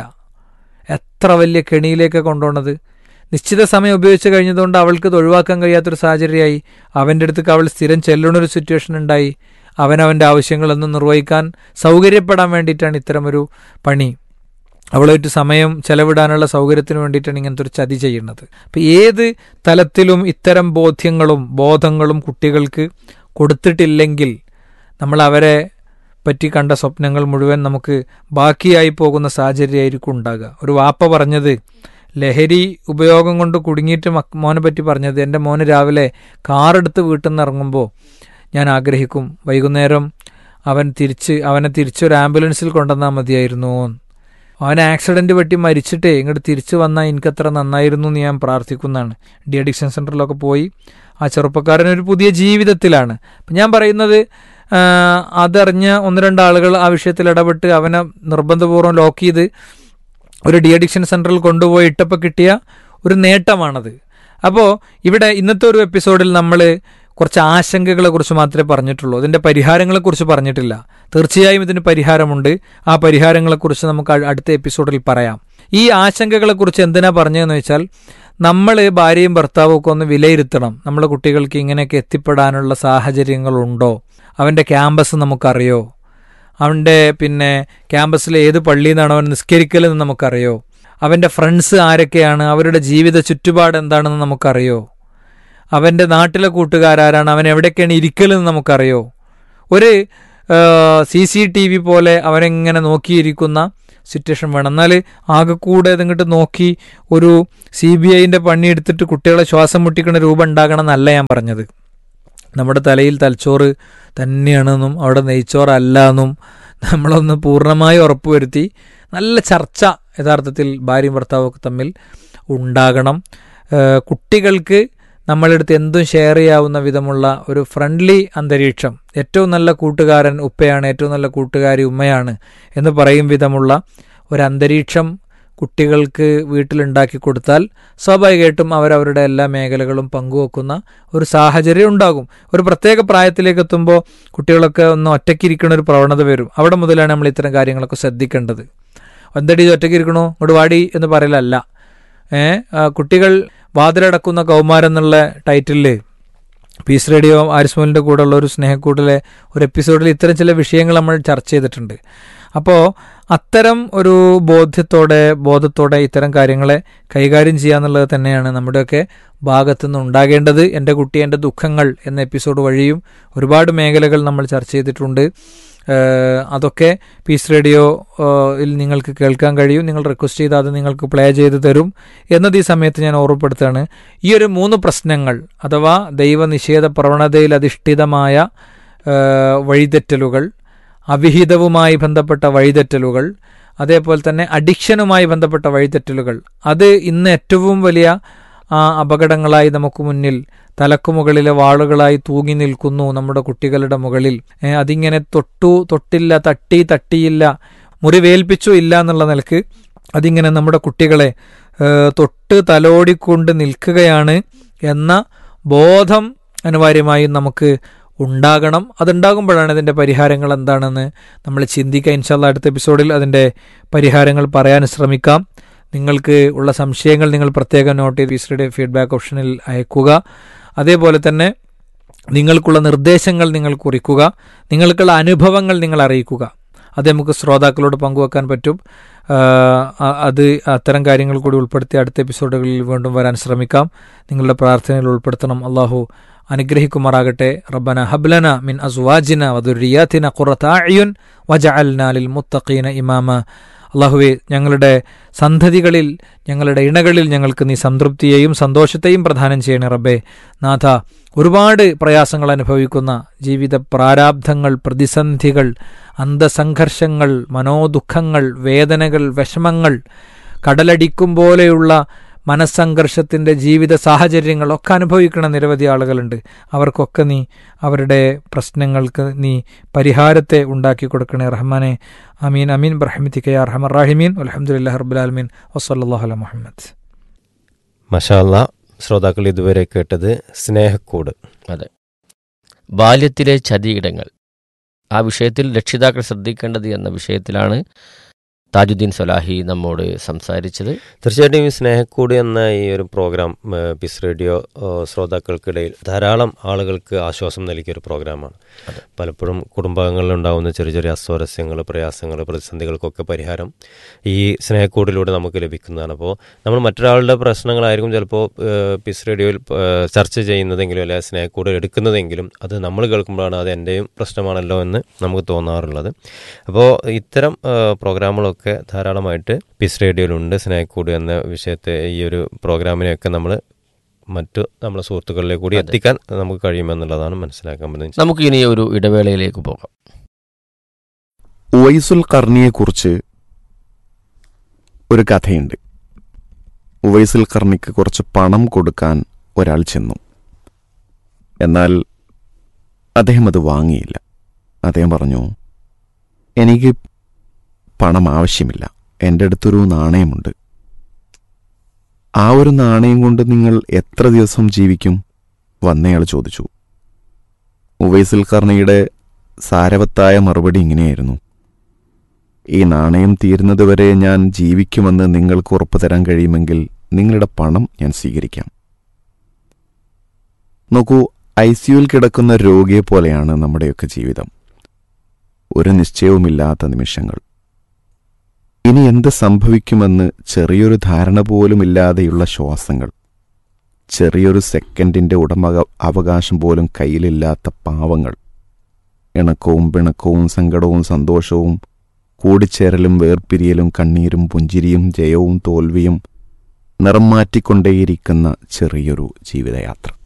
എത്ര വലിയ കെണിയിലേക്ക് കൊണ്ടുപോണത് നിശ്ചിത സമയം ഉപയോഗിച്ച് കഴിഞ്ഞതുകൊണ്ട് അവൾക്ക് ഇത് ഒഴിവാക്കാൻ കഴിയാത്തൊരു സാഹചര്യമായി അവൻ്റെ അടുത്തേക്ക് അവൾ സ്ഥിരം ചെല്ലണൊരു സിറ്റുവേഷൻ ഉണ്ടായി അവൻ അവൻ്റെ ആവശ്യങ്ങളൊന്നും നിർവഹിക്കാൻ സൗകര്യപ്പെടാൻ വേണ്ടിയിട്ടാണ് ഇത്തരമൊരു പണി അവളായിട്ട് സമയം ചെലവിടാനുള്ള സൗകര്യത്തിന് വേണ്ടിയിട്ടാണ് ഇങ്ങനത്തെ ഒരു ചതി ചെയ്യുന്നത് അപ്പം ഏത് തലത്തിലും ഇത്തരം ബോധ്യങ്ങളും ബോധങ്ങളും കുട്ടികൾക്ക് കൊടുത്തിട്ടില്ലെങ്കിൽ നമ്മൾ അവരെ പറ്റി കണ്ട സ്വപ്നങ്ങൾ മുഴുവൻ നമുക്ക് ബാക്കിയായി പോകുന്ന സാഹചര്യമായിരിക്കും ഉണ്ടാകുക ഒരു വാപ്പ പറഞ്ഞത് ലഹരി ഉപയോഗം കൊണ്ട് കുടുങ്ങിയിട്ട് മക് മോനെ പറ്റി പറഞ്ഞത് എൻ്റെ മോന് രാവിലെ കാറെടുത്ത് വീട്ടിൽ നിന്ന് ഇറങ്ങുമ്പോൾ ഞാൻ ആഗ്രഹിക്കും വൈകുന്നേരം അവൻ തിരിച്ച് അവനെ തിരിച്ചൊരു ആംബുലൻസിൽ കൊണ്ടുവന്നാൽ മതിയായിരുന്നു എന്ന്. അവൻ ആക്സിഡന്റ് പറ്റി മരിച്ചിട്ടേ ഇങ്ങോട്ട് തിരിച്ചു വന്നാൽ എനിക്കത്ര നന്നായിരുന്നു എന്ന് ഞാൻ പ്രാർത്ഥിക്കുന്നതാണ് ഡി അഡിക്ഷൻ സെന്ററിലൊക്കെ പോയി ആ ചെറുപ്പക്കാരൻ ഒരു പുതിയ ജീവിതത്തിലാണ് അപ്പം ഞാൻ പറയുന്നത് ആ, അതറിഞ്ഞ ഒന്ന് രണ്ട് ആളുകൾ ആ വിഷയത്തിൽ ഇടപെട്ട് അവനെ നിർബന്ധപൂർവ്വം ലോക്ക് ചെയ്ത് ഒരു ഡി അഡിക്ഷൻ സെന്ററിൽ കൊണ്ടുപോയി ഇട്ടപ്പോൾ കിട്ടിയ ഒരു നേട്ടമാണത് അപ്പോൾ ഇവിടെ ഇന്നത്തെ ഒരു എപ്പിസോഡിൽ നമ്മൾ കുറച്ച് ആശങ്കകളെ കുറിച്ച് മാത്രമേ പറഞ്ഞിട്ടുള്ളൂ ഇതിൻ്റെ പരിഹാരങ്ങളെക്കുറിച്ച് പറഞ്ഞിട്ടില്ല തീർച്ചയായും ഇതിന് പരിഹാരമുണ്ട് ആ പരിഹാരങ്ങളെക്കുറിച്ച് നമുക്ക് അ- അടുത്ത എപ്പിസോഡിൽ പറയാം ഈ ആശങ്കകളെക്കുറിച്ച് എന്തിനാ പറഞ്ഞതെന്ന് വെച്ചാൽ നമ്മൾ ഭാര്യയും ഭർത്താവും ഒക്കെ ഒന്ന് വിലയിരുത്തണം നമ്മളെ കുട്ടികൾക്ക് ഇങ്ങനെയൊക്കെ എത്തിപ്പെടാനുള്ള സാഹചര്യങ്ങളുണ്ടോ അവൻ്റെ ക്യാമ്പസ് നമുക്കറിയോ അവൻ്റെ പിന്നെ ക്യാമ്പസിലെ ഏത് പള്ളിയിൽ നിന്നാണ് അവൻ നിസ്കരിക്കലെന്ന് നമുക്കറിയോ അവൻ്റെ ഫ്രണ്ട്സ് ആരൊക്കെയാണ് അവരുടെ ജീവിത ചുറ്റുപാട് എന്താണെന്ന് നമുക്കറിയോ അവൻ്റെ നാട്ടിലെ കൂട്ടുകാരാരാണ് അവൻ എവിടെയൊക്കെയാണ് ഇരിക്കലെന്ന് നമുക്കറിയോ ഒരു സി സി ടി വി പോലെ അവനെങ്ങനെ നോക്കിയിരിക്കുന്ന സിറ്റുവേഷൻ വേണം എന്നാൽ ആകെ കൂടെ ഇതിങ്ങോട്ട് നോക്കി ഒരു സി ബി ഐൻ്റെ പണിയെടുത്തിട്ട് കുട്ടികളെ ശ്വാസം മുട്ടിക്കുന്ന രൂപം ഉണ്ടാകണം എന്നല്ല ഞാൻ പറഞ്ഞത് നമ്മുടെ തലയിൽ തലച്ചോറ് തന്നെയാണെന്നും അവിടെ നെയ്ച്ചോറല്ല എന്നും നമ്മളൊന്ന് പൂർണ്ണമായി ഉറപ്പുവരുത്തി നല്ല ചർച്ച യഥാർത്ഥത്തിൽ ഭാര്യയും ഭർത്താവും ഒക്കെ തമ്മിൽ ഉണ്ടാകണം ഏഹ് കുട്ടികൾക്ക് നമ്മളെടുത്ത് എന്തും ഷെയർ ചെയ്യാവുന്ന വിധമുള്ള ഒരു ഫ്രണ്ട്ലി അന്തരീക്ഷം ഏറ്റവും നല്ല കൂട്ടുകാരൻ ഉപ്പയാണ് ഏറ്റവും നല്ല കൂട്ടുകാരി ഉമ്മയാണ് എന്ന് പറയും വിധമുള്ള ഒരു അന്തരീക്ഷം കുട്ടികൾക്ക് വീട്ടിലുണ്ടാക്കി കൊടുത്താൽ സ്വാഭാവികമായിട്ടും അവരവരുടെ എല്ലാ മേഖലകളും പങ്കുവെക്കുന്ന ഒരു സാഹചര്യം ഉണ്ടാകും ഒരു പ്രത്യേക പ്രായത്തിലേക്ക് എത്തുമ്പോൾ കുട്ടികളൊക്കെ ഒന്ന് ഒറ്റയ്ക്കിരിക്കുന്ന ഒരു പ്രവണത വരും അവിടെ മുതലാണ് നമ്മൾ ഇത്തരം കാര്യങ്ങളൊക്കെ ശ്രദ്ധിക്കേണ്ടത് എന്തടി ഇത് ഒറ്റയ്ക്കിരിക്കണോ ഇങ്ങോട്ട് വാടി എന്ന് പറയലല്ല ഏ ആ, കുട്ടികൾ വാതിലടക്കുന്ന കൗമാരം എന്നുള്ള ടൈറ്റിലിൽ പീസ് റേഡിയോ ആരിസ്മോലിൻ്റെ കൂടെയുള്ള ഒരു സ്നേഹക്കൂട്ടിലെ ഒരു എപ്പിസോഡിൽ ഇത്തരം ചില വിഷയങ്ങൾ നമ്മൾ ചർച്ച ചെയ്തിട്ടുണ്ട് അപ്പോൾ അത്തരം ഒരു ബോധ്യത്തോടെ ബോധത്തോടെ ഇത്തരം കാര്യങ്ങളെ കൈകാര്യം ചെയ്യുക എന്നുള്ളത് തന്നെയാണ് നമ്മുടെയൊക്കെ ഭാഗത്തുനിന്ന് ഉണ്ടാകേണ്ടത് എൻ്റെ കുട്ടി എൻ്റെ ദുഃഖങ്ങൾ എന്ന എപ്പിസോഡ് വഴിയും ഒരുപാട് മേഖലകൾ നമ്മൾ ചർച്ച ചെയ്തിട്ടുണ്ട് ഏഹ് അതൊക്കെ പീസ് റേഡിയോ യിൽ നിങ്ങൾക്ക് കേൾക്കാൻ കഴിയും നിങ്ങൾ റിക്വസ്റ്റ് ചെയ്താൽ അത് നിങ്ങൾക്ക് പ്ലേ ചെയ്ത് തരും എന്നത് ഈ സമയത്ത് ഞാൻ ഓർമ്മപ്പെടുത്തുകയാണ് ഈ ഒരു മൂന്ന് പ്രശ്നങ്ങൾ അഥവാ ദൈവനിഷേധ പ്രവണതയിൽ അധിഷ്ഠിതമായ ഏഹ് വഴിതെറ്റലുകൾ അവിഹിതവുമായി ബന്ധപ്പെട്ട വഴിതെറ്റലുകൾ അതേപോലെ തന്നെ അഡിക്ഷനുമായി ബന്ധപ്പെട്ട വഴിതെറ്റലുകൾ അത് ഇന്ന് ഏറ്റവും വലിയ ആ അപകടങ്ങളായി നമുക്ക് മുന്നിൽ തലക്കുമുകളിലെ വാളുകളായി തൂങ്ങി നിൽക്കുന്നു നമ്മുടെ കുട്ടികളുടെ മുകളിൽ ഏ, അതിങ്ങനെ തൊട്ടു തൊട്ടില്ല തട്ടി തട്ടിയില്ല മുറിവേൽപ്പിച്ചു ഇല്ല എന്നുള്ള നിലക്ക് അതിങ്ങനെ നമ്മുടെ കുട്ടികളെ ഏ, തൊട്ട് തലോടിക്കൊണ്ട് നിൽക്കുകയാണ് എന്ന ബോധം അനിവാര്യമായും നമുക്ക് ഉണ്ടാകണം അതുണ്ടാകുമ്പോഴാണ് ഇതിൻ്റെ പരിഹാരങ്ങൾ എന്താണെന്ന് നമ്മൾ ചിന്തിക്കുക ഇൻഷാല്ല അടുത്ത എപ്പിസോഡിൽ അതിൻ്റെ പരിഹാരങ്ങൾ പറയാൻ ശ്രമിക്കാം നിങ്ങൾക്ക് ഉള്ള സംശയങ്ങൾ നിങ്ങൾ പ്രത്യേകം നോട്ട് ചെയ്ത് വിസിയുടെ ഫീഡ്ബാക്ക് ഓപ്ഷനിൽ അയക്കുക അതേപോലെ തന്നെ നിങ്ങൾക്കുള്ള നിർദ്ദേശങ്ങൾ നിങ്ങൾ കുറിക്കുക നിങ്ങൾക്കുള്ള അനുഭവങ്ങൾ നിങ്ങൾ അറിയിക്കുക അത് നമുക്ക് ശ്രോതാക്കളോട് പങ്കുവെക്കാൻ പറ്റും ആ, അ- അത് അത്തരം കാര്യങ്ങൾ കൂടി ഉൾപ്പെടുത്തി അടുത്ത എപ്പിസോഡുകളിൽ വീണ്ടും വരാൻ ശ്രമിക്കാം നിങ്ങളുടെ പ്രാർത്ഥനയിൽ ഉൾപ്പെടുത്തണം അള്ളാഹു അനുഗ്രഹിക്കുമാറാകട്ടെ റബ്ബന ഹബ്ലന മിൻ അസ്വാജിന വദുരിയാത്തിന ഖുറത്തായുൻ വജഅൽന ലിൽ മുത്തഖീന ഇമാമ അള്ളാഹുവെ ഞങ്ങളുടെ സന്ധതികളിൽ ഞങ്ങളുടെ ഇണകളിൽ ഞങ്ങൾക്ക് നീ സംതൃപ്തിയെയും സന്തോഷത്തെയും പ്രദാനം ചെയ്യണേ റബ്ബേ നാഥ ഒരുപാട് പ്രയാസങ്ങൾ അനുഭവിക്കുന്ന ജീവിത പ്രാരാബ്ധങ്ങൾ പ്രതിസന്ധികൾ അന്തസംഘർഷങ്ങൾ മനോദുഃഖങ്ങൾ വേദനകൾ വിഷമങ്ങൾ കടലടിക്കും പോലെയുള്ള മനസ്സംഘർഷത്തിൻ്റെ ജീവിത സാഹചര്യങ്ങൾ ഒക്കെ അനുഭവിക്കുന്ന നിരവധി ആളുകളുണ്ട് അവർക്കൊക്കെ നീ അവരുടെ പ്രശ്നങ്ങൾക്ക് നീ പരിഹാരത്തെ ഉണ്ടാക്കി കൊടുക്കണേ റഹ്മാനെ അമീൻ അമീൻ ബ്രഹ്മിത്തിക്കയ റഹ്മർ റാഹിമീൻ അലഹമുല്ലാ ഹർബുലാലമീൻ വസല്ലാഹു അല മുഹമ്മദ് മഷാല്ല ശ്രോതാക്കൾ ഇതുവരെ കേട്ടത് സ്നേഹക്കൂട് അതെ ബാല്യത്തിലെ ചതിയിടങ്ങൾ ആ വിഷയത്തിൽ രക്ഷിതാക്കൾ ശ്രദ്ധിക്കേണ്ടത് എന്ന വിഷയത്തിലാണ് താജുദ്ദീൻ സൊലാഹി നമ്മോട് സംസാരിച്ചത് തീർച്ചയായിട്ടും ഈ സ്നേഹക്കൂട് എന്ന ഈ ഒരു പ്രോഗ്രാം ഏഹ്, പിസ് റേഡിയോ ഏഹ്, ശ്രോതാക്കൾക്കിടയിൽ ധാരാളം ആളുകൾക്ക് ആശ്വാസം നൽകിയ ഒരു പ്രോഗ്രാമാണ് പലപ്പോഴും കുടുംബാംഗങ്ങളിൽ ഉണ്ടാകുന്ന ചെറിയ ചെറിയ അസ്വാരസ്യങ്ങൾ പ്രയാസങ്ങൾ പ്രതിസന്ധികൾക്കൊക്കെ പരിഹാരം ഈ സ്നേഹക്കൂടിലൂടെ നമുക്ക് ലഭിക്കുന്നതാണ് അപ്പോൾ നമ്മൾ മറ്റൊരാളുടെ പ്രശ്നങ്ങളായിരിക്കും ചിലപ്പോൾ ഏഹ്, പിസ് റേഡിയോയിൽ ഏഹ്, ചർച്ച ചെയ്യുന്നതെങ്കിലും അല്ലെങ്കിൽ സ്നേഹക്കൂട് എടുക്കുന്നതെങ്കിലും അത് നമ്മൾ കേൾക്കുമ്പോഴാണ് അത് എൻ്റെയും പ്രശ്നമാണല്ലോ എന്ന് നമുക്ക് തോന്നാറുള്ളത് അപ്പോൾ ഇത്തരം ഏഹ്, പ്രോഗ്രാമുകളൊക്കെ ധാരാളമായിട്ട് പിസ് റേഡിയോയിലുണ്ട് സ്നേഹക്കൂട് എന്ന വിഷയത്തെ ഈ ഒരു പ്രോഗ്രാമിനെയൊക്കെ നമ്മൾ മറ്റു നമ്മളെ സുഹൃത്തുക്കളിലേക്ക് കൂടി എത്തിക്കാൻ നമുക്ക് കഴിയുമെന്നുള്ളതാണ് മനസ്സിലാക്കാൻ പറ്റുന്നത് നമുക്ക് ഇനി ഒരു ഇടവേളയിലേക്ക് പോകാം ഉവൈസുൽ കർണിയെക്കുറിച്ച് ഒരു കഥയുണ്ട് ഉവൈസുൽ കർണിക്ക് കുറച്ച് പണം കൊടുക്കാൻ ഒരാൾ ചെന്നു എന്നാൽ അദ്ദേഹം അത് വാങ്ങിയില്ല അദ്ദേഹം പറഞ്ഞു എനിക്ക് പണം ആവശ്യമില്ല എൻ്റെ അടുത്തൊരു നാണയമുണ്ട് ആ ഒരു നാണയം കൊണ്ട് നിങ്ങൾ എത്ര ദിവസം ജീവിക്കും വന്നയാൾ ചോദിച്ചു ഉവൈസുൽ കർണിയുടെ സാരവത്തായ മറുപടി ഇങ്ങനെയായിരുന്നു ഈ നാണയം തീരുന്നതുവരെ ഞാൻ ജീവിക്കുമെന്ന് നിങ്ങൾക്ക് ഉറപ്പു തരാൻ കഴിയുമെങ്കിൽ നിങ്ങളുടെ പണം ഞാൻ സ്വീകരിക്കാം നോക്കൂ ഐ സിയുയിൽ കിടക്കുന്ന രോഗിയെ പോലെയാണ് നമ്മുടെയൊക്കെ ജീവിതം ഒരു നിശ്ചയവുമില്ലാത്ത നിമിഷങ്ങൾ ഇനി എന്ത് സംഭവിക്കുമെന്ന് ചെറിയൊരു ധാരണ പോലുമില്ലാതെയുള്ള ശ്വാസങ്ങൾ ചെറിയൊരു സെക്കൻഡിന്റെ ഉടമ അവകാശം പോലും കയ്യിലില്ലാത്ത പാവങ്ങൾ ഇണക്കവും പിണക്കവും സങ്കടവും സന്തോഷവും കൂടിച്ചേരലും വേർപിരിയലും കണ്ണീരും പുഞ്ചിരിയും ജയവും തോൽവിയും നിറം മാറ്റിക്കൊണ്ടേയിരിക്കുന്ന ചെറിയൊരു ജീവിതയാത്ര